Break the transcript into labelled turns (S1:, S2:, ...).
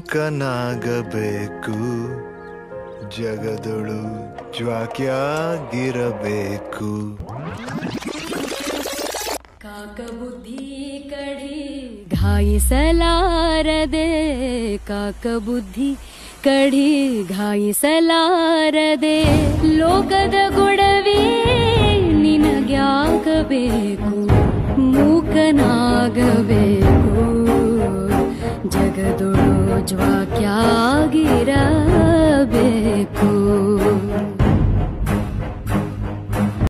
S1: ಮೂಕನಾಗಬೇಕು ಜಗದೊಳು ಜ್ವಾಕ್ಯಾಗಿರಬೇಕು
S2: ಕಾಕಬುದ್ಧಿ ಕಡಿ ಘಾಯಿಸಲಾರದೆ ಕಾಕಬುದ್ಧಿ ಕಡಿ ಘಾಯಿಸಲಾರದೆ ಲೋಕದ ಗೊಡವೆ ನಿನಗ್ಯಾಗಬೇಕು ಮೂಕನಾಗಬೇಕು